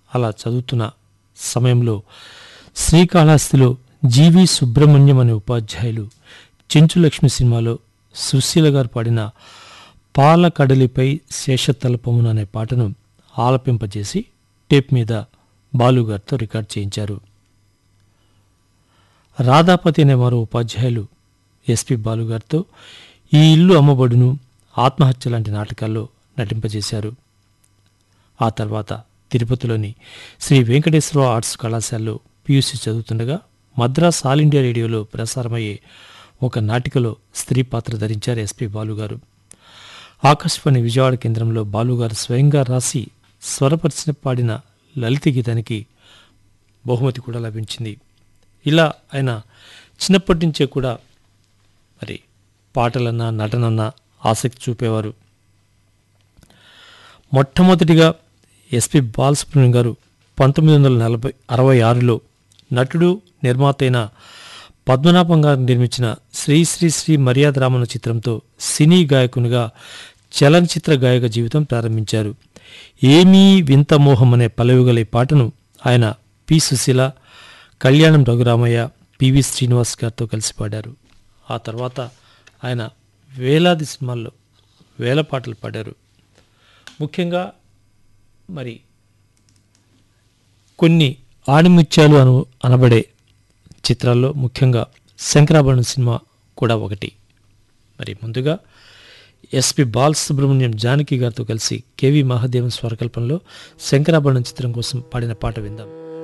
అలా చదువుతున్న సమయంలో శ్రీకాళహస్తిలో జీవి సుబ్రహ్మణ్యం అనే ఉపాధ్యాయులు చెంచు లక్ష్మి సినిమాలో సుశీల గారు పాడిన పాల కడలిపై శేషతల్పమున అనే పాటను ఆలపింపజేసి టేప్ మీద బాలుగారితో రికార్డ్ చేయించారు రాధాపతి అనే మరో ఉపాధ్యాయులు ఎస్పి బాలుగారితో ఈ ఇల్లు అమ్మబడును ఆత్మహత్య లాంటి నాటకాల్లో నటింపజేశారు ఆ తర్వాత తిరుపతిలోని శ్రీ వెంకటేశ్వర ఆర్ట్స్ కళాశాలలో పియూసీ చదువుతుండగా మద్రాస్ ఆల్ ఇండియా రేడియోలో ప్రసారమయ్యే ఒక నాటికలో స్త్రీ పాత్ర ధరించారు ఎస్పి బాలుగారు ఆకాశవాణి విజయవాడ కేంద్రంలో బాలుగారు స్వయంగా రాసి స్వరపరిచిన పాడిన లలిత గీతానికి బహుమతి కూడా లభించింది ఇలా ఆయన చిన్నప్పటి నుంచే కూడా మరి పాటలన్నా నటనన్నా ఆసక్తి చూపేవారు మొట్టమొదటిగా ఎస్పి బాలసుబ్రహ్మణ్యం గారు పంతొమ్మిది వందల నలభై అరవై ఆరులో నటుడు నిర్మాత అయిన పద్మనాభం గారు నిర్మించిన శ్రీ శ్రీ శ్రీ మర్యాద రామన చిత్రంతో సినీ గాయకునిగా చలనచిత్ర గాయక జీవితం ప్రారంభించారు ఏమీ వింత మోహం అనే పల్లవిగల ఈ పాటను ఆయన పి సుశీల కళ్యాణం రఘురామయ్య పివి శ్రీనివాస్ గారితో కలిసి పాడారు ఆ తర్వాత ఆయన వేలాది సినిమాల్లో వేల పాటలు పాడారు ముఖ్యంగా మరి కొన్ని ఆణిముత్యాలు అను అనబడే చిత్రాల్లో ముఖ్యంగా శంకరాభరణం సినిమా కూడా ఒకటి మరి ముందుగా ఎస్పి బాలసుబ్రహ్మణ్యం జానకి గారితో కలిసి కేవి మహాదేవన్ స్వరకల్పనలో శంకరాభరణం చిత్రం కోసం పాడిన పాట విందాం